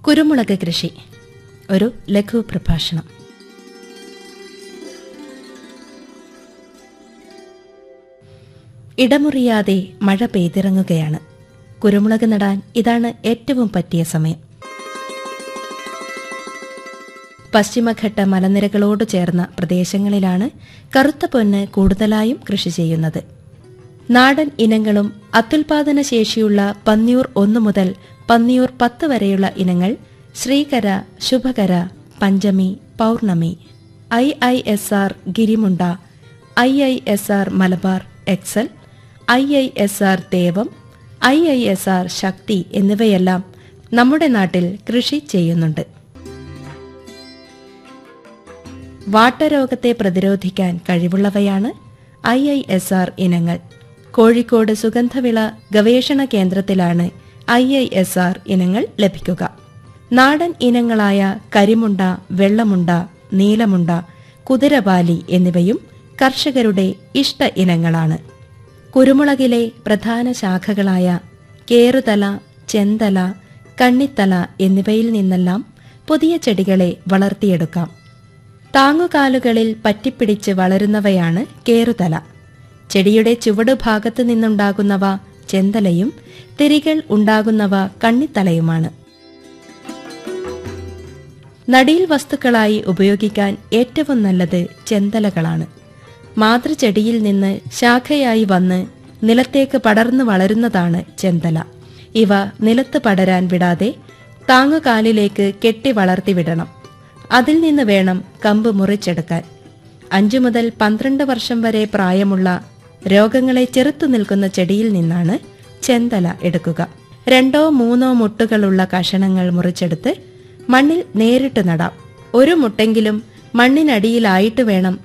കുരുമുളക് കൃഷി ഒരു ലഘു പ്രഭാഷണം ഇടമുറിയാതെ മഴ പെയ്തിറങ്ങുകയാണ് കുരുമുളക് നടാൻ ഇതാണ് ഏറ്റവും പറ്റിയ സമയം പശ്ചിമഘട്ട മലനിരകളോട് ചേർന്ന പ്രദേശങ്ങളിലാണ് കറുത്ത പൊന്ന് കൂടുതലായും കൃഷി ചെയ്യുന്നത് നാടൻ ഇനങ്ങളും അത്യുൽപാദന ശേഷിയുള്ള പന്നിയൂർ ഒന്നു മുതൽ പന്നിയൂർ പത്ത് വരെയുള്ള ഇനങ്ങൾ Sreekara Subhakara Panchami Pournami I I S R Girimunda I I S R Malabar excel I I S R Thevam I I S R Shakthi എന്നിവയെല്ലാം നമ്മുടെ നാട്ടിൽ കൃഷി ചെയ്യുന്നുണ്ട് വാട്ടരോഗത്തെ പ്രതിരോധിക്കാൻ കഴിവുള്ളവയാണ് ഐ ഐ എസ് ആർ ഇനങ്ങൾ കോഴിക്കോട് സുഗന്ധവിള ഗവേഷണ കേന്ദ്രത്തിലാണ് ഐ ഐ എസ് ആർ ഇനങ്ങൾ ലഭിക്കുക നാടൻ ഇനങ്ങളായ കരിമുണ്ട വെള്ളമുണ്ട നീലമുണ്ട കുതിരപാലി എന്നിവയും കർഷകരുടെ ഇഷ്ട ഇനങ്ങളാണ് കുരുമുളകിലെ പ്രധാന ശാഖകളായ കേറുതല ചെന്തല കണ്ണിത്തല എന്നിവയിൽ നിന്നെല്ലാം പുതിയ ചെടികളെ വളർത്തിയെടുക്കാം താങ്ങുകാലുകളിൽ പറ്റിപ്പിടിച്ച് വളരുന്നവയാണ് കേറുതല ചെടിയുടെ ചുവടുഭാഗത്തു നിന്നുണ്ടാകുന്നവ ചെന്തലയും തിരികൾ ഉണ്ടാകുന്നവ കണ്ണിത്തലയുമാണ് നടീൽ വസ്തുക്കളായി ഉപയോഗിക്കാൻ ഏറ്റവും നല്ലത് ചെന്തലകളാണ് മാതൃചെടിയിൽ നിന്ന് ശാഖയായി വന്ന് നിലത്തേക്ക് പടർന്നു വളരുന്നതാണ് ചെന്തല ഇവ നിലത്ത് പടരാൻ വിടാതെ താങ്ങുകാലിലേക്ക് കെട്ടി വളർത്തിവിടണം അതിൽ നിന്ന് വേണം കമ്പ് മുറിച്ചെടുക്കാൻ അഞ്ചു മുതൽ പന്ത്രണ്ട് വർഷം വരെ പ്രായമുള്ള രോഗങ്ങളെ ചെറുത്തു നിൽക്കുന്ന ചെടിയിൽ നിന്നാണ് ചെന്തല എടുക്കുക രണ്ടോ മൂന്നോ മുട്ടുകളുള്ള കഷണങ്ങൾ മുറിച്ചെടുത്ത് മണ്ണിൽ നേരിട്ട് നടാം ഒരു മുട്ടെങ്കിലും മണ്ണിനടിയിലായിട്ട് വേണം